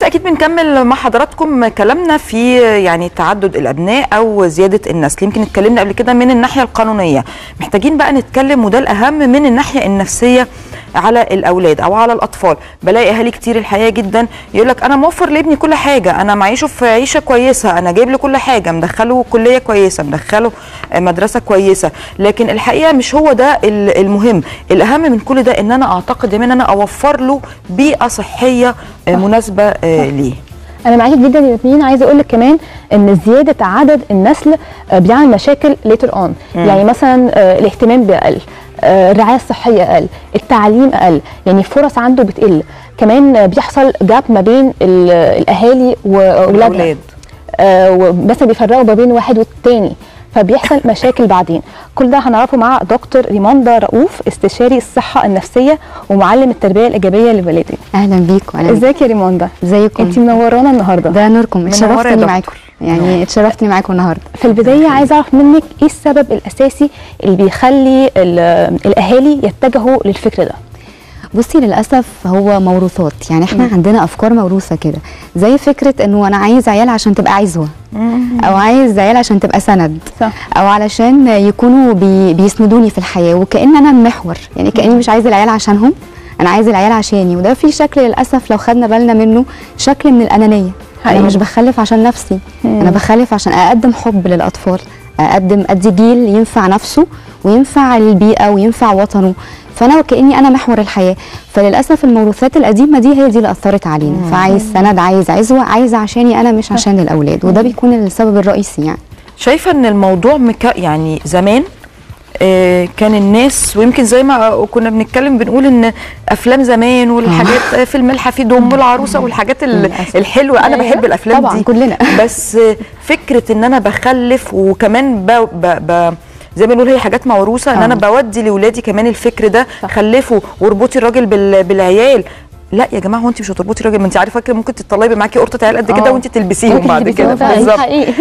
اكيد بنكمل مع حضراتكم كلامنا في يعني تعدد الابناء او زياده النسل يمكن اتكلمنا قبل كده من الناحيه القانونيه محتاجين بقى نتكلم وده الاهم من الناحيه النفسيه على الاولاد او على الاطفال بلاقي اهالي كتير الحقيقه جدا يقول لك انا موفر لابني كل حاجه انا معيشه في عيشه كويسه انا جايب له كل حاجه مدخله كليه كويسه مدخله مدرسه كويسه لكن الحقيقه مش هو ده المهم الاهم من كل ده ان انا اعتقد ان انا اوفر له بيئه صحيه مناسبه ليه انا معاكي جدا يا ياسمين عايزه اقول لك كمان ان زياده عدد النسل بيعمل مشاكل ليتر اون يعني مثلا الاهتمام بيقل الرعايه الصحيه اقل التعليم اقل يعني فرص عنده بتقل كمان بيحصل جاب ما بين الاهالي واولادها آه مثلا بيفرقوا ما بين واحد والتاني فبيحصل مشاكل بعدين كل ده هنعرفه مع دكتور ريموندا رؤوف استشاري الصحه النفسيه ومعلم التربيه الايجابيه للوالدين اهلا بيكم اهلا ازيك يا ريموندا ازيكم انت منورانا النهارده ده نوركم اتشرفتني معاكم يعني اتشرفتني معاكم النهارده في البدايه عايزه اعرف منك ايه السبب الاساسي اللي بيخلي الاهالي يتجهوا للفكر ده بصي للاسف هو موروثات يعني احنا م. عندنا افكار موروثه كده زي فكره انه انا عايز عيال عشان تبقى عزوه او عايز عيال عشان تبقى سند صح. او علشان يكونوا بي بيسندوني في الحياه وكان انا المحور يعني كاني مش عايز العيال عشانهم انا عايز العيال عشاني وده في شكل للاسف لو خدنا بالنا منه شكل من الانانيه حقيقي. انا مش بخلف عشان نفسي مم. انا بخلف عشان اقدم حب للاطفال اقدم ادي جيل ينفع نفسه وينفع البيئه وينفع وطنه فانا وكاني انا محور الحياه فللاسف الموروثات القديمه دي هي دي اللي اثرت علينا مم. فعايز سند عايز عزوه عايزه عشاني انا مش عشان الاولاد وده بيكون السبب الرئيسي يعني شايفه ان الموضوع مك... يعني زمان آه كان الناس ويمكن زي ما كنا بنتكلم بنقول ان افلام زمان والحاجات آه. فيلم الحفيد والعروسه والحاجات الحلوه انا بحب الافلام طبعا دي كلنا بس آه فكره ان انا بخلف وكمان ب... ب... ب... زي ما بنقول هي حاجات موروثه ان آه. انا بودي لاولادي كمان الفكر ده خلفوا واربطي الراجل بال... بالعيال لا يا جماعه هو انت مش هتربطي الراجل ما انت عارفه فاكره ممكن تطلعي يبقى معاكي قرطه عيال قد كده وانت تلبسيهم بعد كده بالظبط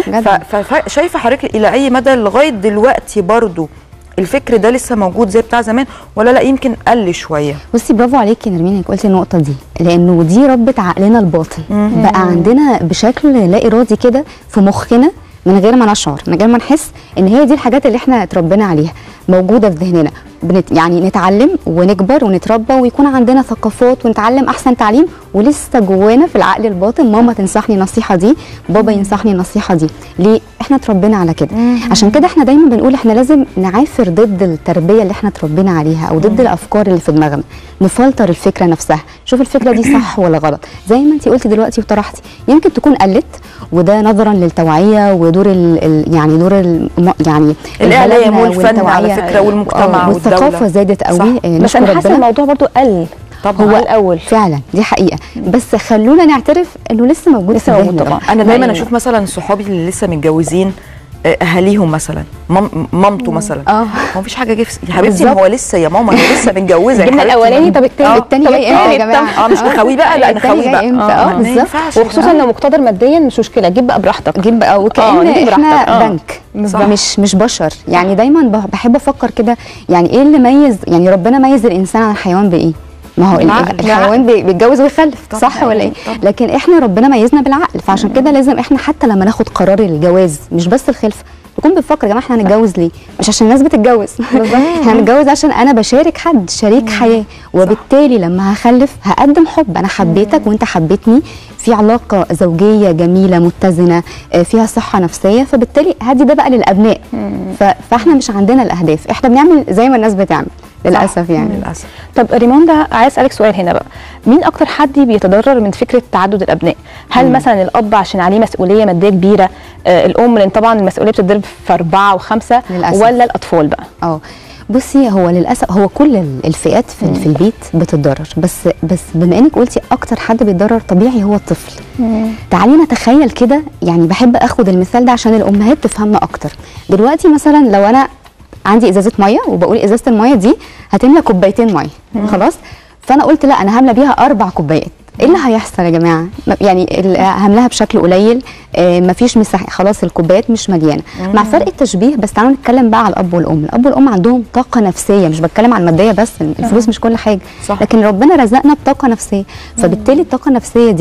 فشايفه حضرتك الى اي مدى لغايه دلوقتي برضو الفكر ده لسه موجود زي بتاع زمان ولا لا يمكن قل شويه بصي برافو عليكي يا نرمين انك قلتي النقطه دي لانه دي ربت عقلنا الباطن بقى عندنا بشكل لا ارادي كده في مخنا من غير ما نشعر من غير ما نحس ان هي دي الحاجات اللي احنا اتربينا عليها موجوده في ذهننا بنت يعني نتعلم ونكبر ونتربى ويكون عندنا ثقافات ونتعلم احسن تعليم ولسه جوانا في العقل الباطن ماما تنصحني النصيحه دي بابا ينصحني النصيحه دي ليه احنا اتربينا على كده عشان كده احنا دايما بنقول احنا لازم نعافر ضد التربيه اللي احنا اتربينا عليها او ضد الافكار اللي في دماغنا نفلتر الفكره نفسها شوف الفكره دي صح ولا غلط زي ما انت قلتي دلوقتي وطرحتي يمكن تكون قلت وده نظرا للتوعيه ودور ال ال يعني دور ال يعني الاعلام والفن على فكره والمجتمع والثقافه زادت قوي بس انا حاسه الموضوع برضو قل طبعا هو الاول فعلا دي حقيقه بس خلونا نعترف انه لسه موجود لسه موجود طبعا انا دايما اشوف مثلا صحابي اللي لسه متجوزين اهاليهم مثلا مام مامته مثلا اه هو مفيش حاجه جه يا حبيبتي هو لسه يا ماما انا لسه متجوزه جبنا الاولاني طب التاني التاني جاي امتى يا جماعه اه مش نخويه بقى لا نخويه بقى اه بالظبط وخصوصا لو مقتدر ماديا مش مشكله جيب بقى براحتك جيب بقى وكان احنا بنك مش مش بشر يعني دايما بحب افكر كده يعني ايه اللي ميز يعني ربنا ميز الانسان عن الحيوان بايه ما هو الحيوان بيتجوز ويخلف صح ولا ايه لكن احنا ربنا ميزنا بالعقل فعشان كده لازم احنا حتى لما ناخد قرار الجواز مش بس الخلفه نكون بنفكر يا جماعه احنا هنتجوز ليه؟ مش عشان الناس بتتجوز احنا هنتجوز عشان انا بشارك حد شريك حياه وبالتالي لما هخلف هقدم حب انا حبيتك وانت حبيتني في علاقه زوجيه جميله متزنه فيها صحه نفسيه فبالتالي هدي ده بقى للابناء فاحنا مش عندنا الاهداف احنا بنعمل زي ما الناس بتعمل للاسف يعني للاسف طب ريموندا عايز اسالك سؤال هنا بقى مين اكتر حد بيتضرر من فكره تعدد الابناء هل مم. مثلا الاب عشان عليه مسؤوليه ماديه كبيره آه الام لان طبعا المسؤوليه بتتضرب في اربعه وخمسه للأسف. ولا الاطفال بقى اه بصي هو للاسف هو كل الفئات في, مم. في البيت بتتضرر بس بس بما انك قلتي اكتر حد بيتضرر طبيعي هو الطفل مم. تعالي نتخيل كده يعني بحب اخد المثال ده عشان الامهات تفهمنا اكتر دلوقتي مثلا لو انا عندي ازازه ميه وبقول ازازه الميه دي هتملى كوبايتين ميه خلاص فانا قلت لا انا هملى بيها اربع كوبايات ايه اللي هيحصل يا جماعه يعني هملاها بشكل قليل آه مفيش مساحه خلاص الكوبايات مش مليانه مع فرق التشبيه بس تعالوا نتكلم بقى على الاب والام الاب والام عندهم طاقه نفسيه مش بتكلم عن الماديه بس الفلوس مش كل حاجه صح. لكن ربنا رزقنا بطاقه نفسيه فبالتالي الطاقه النفسيه دي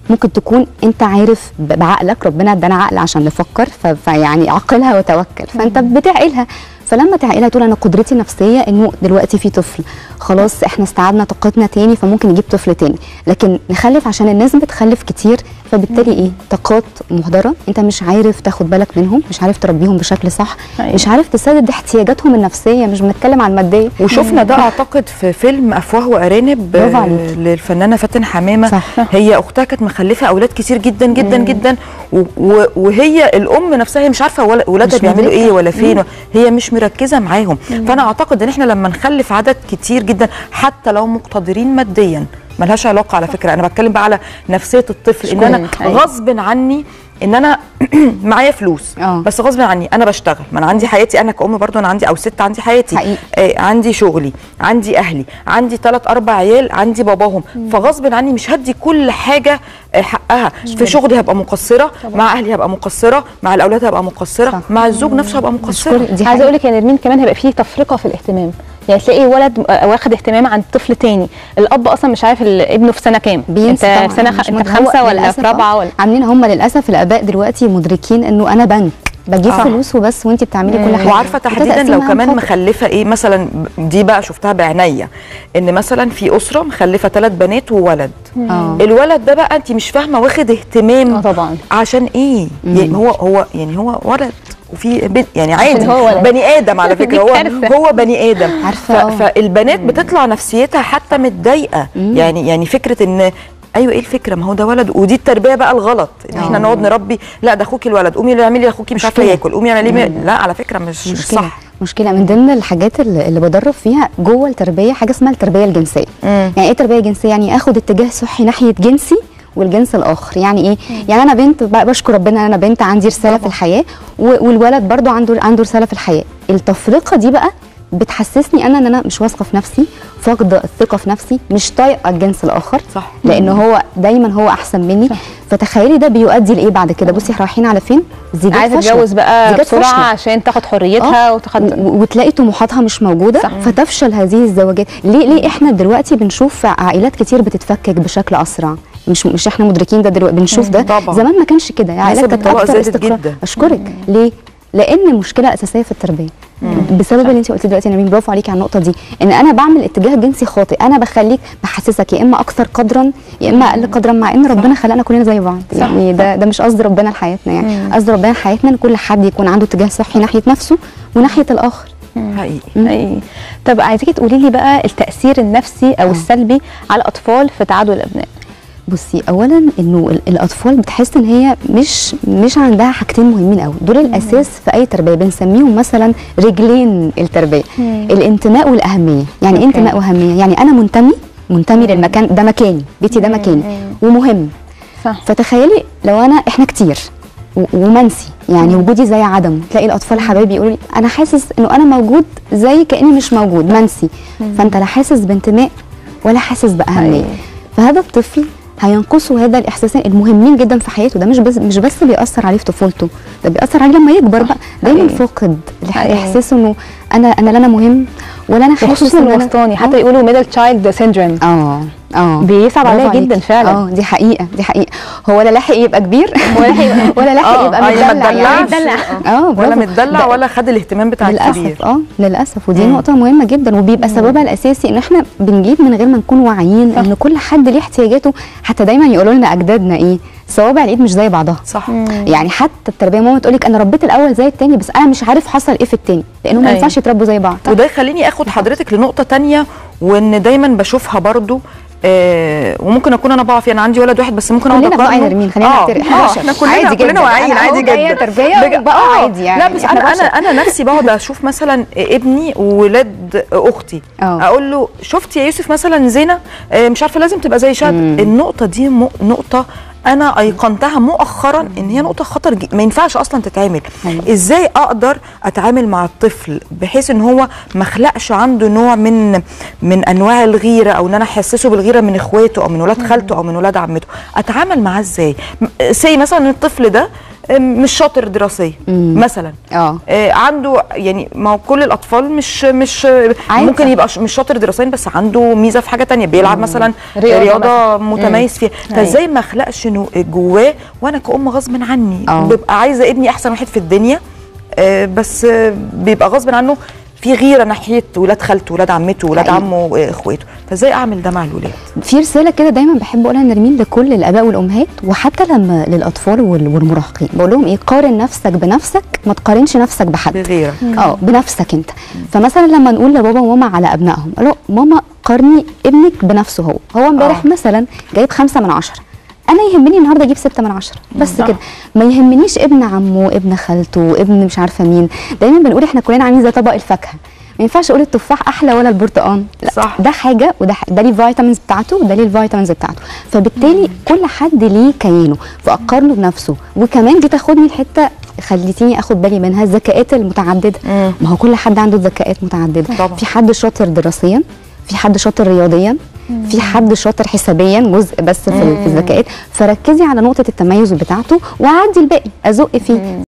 ممكن تكون انت عارف ب- بعقلك ربنا ادانا عقل عشان نفكر ف- فيعني عقلها وتوكل فانت بتعقلها فلما تعقلها تقول انا قدرتي نفسيه انه دلوقتي في طفل خلاص احنا استعدنا طاقتنا تاني فممكن نجيب طفل تاني لكن نخلف عشان الناس بتخلف كتير فبالتالي ايه طاقات مهدره انت مش عارف تاخد بالك منهم مش عارف تربيهم بشكل صح أيوة. مش عارف تسدد احتياجاتهم النفسيه مش بنتكلم عن الماديه وشفنا ده اعتقد في فيلم افواه وارانب برافو آه، عليكي. للفنانه فاتن حمامه صح. هي اختها كانت مخلفه اولاد كتير جدا جدا جدا و- و- وهي الام نفسها هي مش عارفه ول- ولادها مش بيعملوا مدركة. ايه ولا فين هي مش مركزه معاهم فانا اعتقد ان احنا لما نخلف عدد كتير جدا حتى لو مقتدرين ماديا ملهاش علاقه على فكره انا بتكلم بقى على نفسيه الطفل ان انا شكراً. أيوة. غصب عني ان انا معايا فلوس آه. بس غصب عني انا بشتغل ما انا عندي حياتي انا كأم برضو انا عندي او ست عندي حياتي حقيقي. آه عندي شغلي عندي اهلي عندي ثلاث اربع عيال عندي باباهم فغصب عني مش هدي كل حاجه آه حقها في شغلي هبقى مقصره مع اهلي هبقى مقصره مع الاولاد هبقى مقصره صح. مع الزوج نفسه هبقى مقصره دي عايزه حقيقة. اقول لك يا نرمين كمان هيبقى فيه تفرقه في الاهتمام يعني تلاقي ولد آه، واخد اهتمام عن طفل تاني الاب اصلا مش عارف ال- ابنه في سنه كام بينسى انت طبعاً. في سنه خ... مش انت مدرك. خمسه هو ولا للأسف في رابعه ولا عاملين هم للاسف الاباء دلوقتي مدركين انه انا بنك بجيب آه. فلوس وبس وانت بتعملي كل حاجه وعارفه وده تحديدا تقسيم لو مهام كمان خاطئ. مخلفه ايه مثلا دي بقى شفتها بعينيا ان مثلا في اسره مخلفه ثلاث بنات وولد اه الولد ده بقى انت مش فاهمه واخد اهتمام اه طبعا عشان ايه يعني هو هو يعني هو ولد وفي بنت يعني عادي هو ولد. بني ادم على دي فكره هو كارثة. هو بني ادم عارفة، ف- اه. فالبنات بتطلع نفسيتها حتى متضايقه يعني يعني فكره ان ايوه ايه الفكره ما هو ده ولد ودي التربيه بقى الغلط ان احنا اه. نقعد نربي لا ده اخوكي الولد قومي اعملي لاخوكي مش عارفه مشكلة. ياكل قومي اعملي مي... لا على فكره مش, مش مشكله صح مشكله من ضمن الحاجات اللي, اللي بدرب فيها جوه التربيه حاجه اسمها التربيه الجنسيه مم. يعني ايه تربيه جنسيه يعني اخد اتجاه صحي ناحيه جنسي والجنس الاخر يعني ايه يعني انا بنت ب- بشكر ربنا انا بنت عندي رساله في الحياه و- والولد برضو عنده عنده رساله في الحياه التفرقه دي بقى بتحسسني انا ان انا مش واثقه في نفسي فاقده الثقه في نفسي مش طايقه الجنس الاخر صح. لان هو دايما هو احسن مني فتخيلي ده بيؤدي لايه بعد كده بصي احنا رايحين على فين زيجات عايزه فاشلة. تتجوز بقى زيجات بسرعه فاشلة. عشان تاخد حريتها آه. وتاخد و- وتلاقي طموحاتها مش موجوده صح. فتفشل هذه الزواجات ليه ليه احنا دلوقتي بنشوف عائلات كتير بتتفكك بشكل اسرع مش مش احنا مدركين ده دلوقتي بنشوف ده طبعا. زمان ما كانش كده عائلات نسب كانت الطلاق اكتر زادت استقرار جدا. اشكرك ليه لان المشكله اساسيه في التربيه بسبب اللي انت قلتيه دلوقتي يا نبيل برافو عليكي على النقطه دي ان انا بعمل اتجاه جنسي خاطئ انا بخليك بحسسك يا اما اكثر قدرا يا اما اقل قدرا مع ان ربنا خلقنا كلنا زي بعض يعني ده ده مش قصد ربنا لحياتنا يعني قصد ربنا لحياتنا ان كل حد يكون عنده اتجاه صحي ناحيه نفسه وناحيه الاخر حقيقي أي. طب عايزاكي تقولي لي بقى التاثير النفسي او السلبي على الاطفال في تعدد الابناء بصي اولا انه ال- الاطفال بتحس ان هي مش مش عندها حاجتين مهمين قوي دول الاساس في اي تربيه بنسميهم مثلا رجلين التربيه الانتماء والاهميه يعني ايه أوكي. انتماء واهميه يعني انا منتمي منتمي للمكان ده مكاني بيتي ده مكاني ومهم صح فتخيلي لو انا احنا كتير و- ومنسي يعني وجودي زي عدم تلاقي الاطفال حبايبي يقولوا لي انا حاسس انه انا موجود زي كاني مش موجود منسي فانت لا حاسس بانتماء ولا حاسس باهميه أيوة. فهذا الطفل هينقصه هذا الاحساسين المهمين جدا في حياته ده مش بس مش بس بيأثر عليه في طفولته ده بيأثر عليه لما يكبر بقى دايما حقيقي. فاقد الإح- حقيقي. احساسه انه انا انا لا انا مهم ولا انا حاسس وخصوصا إن أنا- الوسطاني حتى يقولوا ميدل تشايلد سيندروم اه اه بيصعب برافو عليا عليكي. جدا فعلا. اه دي حقيقه دي حقيقه هو لا لاحق يبقى كبير ولا لاحق ولا لاحق آه، يبقى آه، يا ما مدلع يعني اتدلعش. اه ولا برافو. متدلع ده- ولا خد الاهتمام بتاع الكبير للاسف اه للاسف ودي مم. نقطه مهمه جدا وبيبقى سببها الاساسي ان احنا بنجيب من غير ما نكون واعيين ان كل حد ليه احتياجاته حتى دايما يقولوا لنا اجدادنا ايه صوابع الايد مش زي بعضها صح يعني حتى التربيه ماما تقول لك انا ربيت الاول زي التاني بس انا مش عارف حصل ايه في التاني لانه ما أيوة. ينفعش يتربوا زي بعض وده يخليني اخد حضرتك لنقطه تانية وان دايما بشوفها برضو آه وممكن اكون انا بقع فيها انا عندي ولد واحد بس ممكن اقعد كلنا بقى أقارنه. نرمين خلينا آه، نعترف آه، بشر. احنا كلنا عادي جداً. كلنا واعيين أنا عادي أهو جاية جدا تربية بج- وبقى آه، عادي يعني. لا بس إحنا انا انا بشر. انا نفسي بقعد اشوف مثلا ابني وولاد اختي آه. اقول له شفت يا يوسف مثلا زينه آه، مش عارفه لازم تبقى زي شاد النقطه دي م- نقطه انا ايقنتها مؤخرا ان هي نقطه خطر جي. ما ينفعش اصلا تتعمل أيوة. ازاي اقدر اتعامل مع الطفل بحيث ان هو ما خلقش عنده نوع من من انواع الغيره او ان انا احسسه بالغيره من اخواته او من ولاد خالته او من ولاد عمته اتعامل معاه ازاي سي مثلا الطفل ده آه، مش شاطر دراسيا مم. مثلا اه آه، عنده يعني ما هو كل الاطفال مش مش عادي. ممكن يبقى ش- مش شاطر دراسيا بس عنده ميزه في حاجه تانية بيلعب مثلا رياضة رياضه, مثلاً. متميز فيها فازاي ما اخلقش إنه جواه وانا كأم غصب عني آه. ببقى عايزه ابني احسن واحد في الدنيا آه، بس آه، بيبقى غصب عنه في غيره ناحيه ولاد خالته ولاد عمته ولاد حقيقي. عمه واخواته فازاي اعمل ده مع الولاد في رساله كده دايما بحب اقولها نرمين لكل الاباء والامهات وحتى لما للاطفال وال- والمراهقين بقول لهم ايه قارن نفسك بنفسك ما تقارنش نفسك بحد بغيره اه بنفسك انت فمثلا لما نقول لبابا وماما على ابنائهم قالوا ماما قارني ابنك بنفسه هو هو امبارح آه. مثلا جايب خمسة من عشرة انا يهمني النهارده اجيب ستة من عشرة بس صح. كده ما يهمنيش ابن عمه ابن خالته ابن مش عارفه مين دايما بنقول احنا كلنا عاملين زي طبق الفاكهه ما ينفعش اقول التفاح احلى ولا البرتقال لا صح. ده حاجه وده ح- ده ليه الفيتامينز بتاعته وده ليه الفيتامينز بتاعته فبالتالي كل حد ليه كيانه فاقارنه بنفسه وكمان دي تاخدني لحته خليتيني اخد بالي منها الذكاءات المتعدده مم. ما هو كل حد عنده ذكاءات متعدده طبعا. في حد شاطر دراسيا في حد شاطر رياضيا في حد شاطر حسابيا جزء بس في, في الذكاءات فركزي على نقطه التميز بتاعته وعدي الباقي ازق فيه